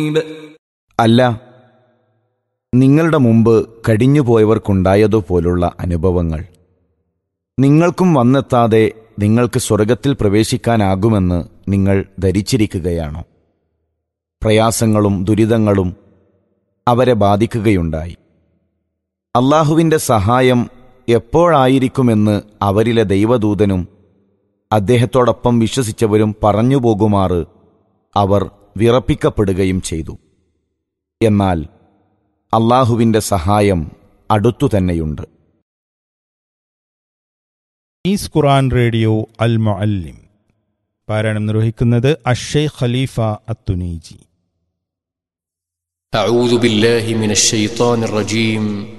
അല്ല നിങ്ങളുടെ മുമ്പ് കഴിഞ്ഞുപോയവർക്കുണ്ടായതുപോലുള്ള അനുഭവങ്ങൾ നിങ്ങൾക്കും വന്നെത്താതെ നിങ്ങൾക്ക് സ്വർഗത്തിൽ പ്രവേശിക്കാനാകുമെന്ന് നിങ്ങൾ ധരിച്ചിരിക്കുകയാണോ പ്രയാസങ്ങളും ദുരിതങ്ങളും അവരെ ബാധിക്കുകയുണ്ടായി അള്ളാഹുവിൻ്റെ സഹായം എപ്പോഴായിരിക്കുമെന്ന് അവരിലെ ദൈവദൂതനും അദ്ദേഹത്തോടൊപ്പം വിശ്വസിച്ചവരും പറഞ്ഞു പോകുമാറ് അവർ വിറപ്പിക്കപ്പെടുകയും ചെയ്തു എന്നാൽ അള്ളാഹുവിൻ്റെ സഹായം അടുത്തു തന്നെയുണ്ട് ഈസ് ഖുറാൻ റേഡിയോ അൽ മുഅല്ലിം പാരായണം നിർവഹിക്കുന്നത് അഷേ ഖലീഫ അത്തുനീജി أعوذ بالله من الشيطان الرجيم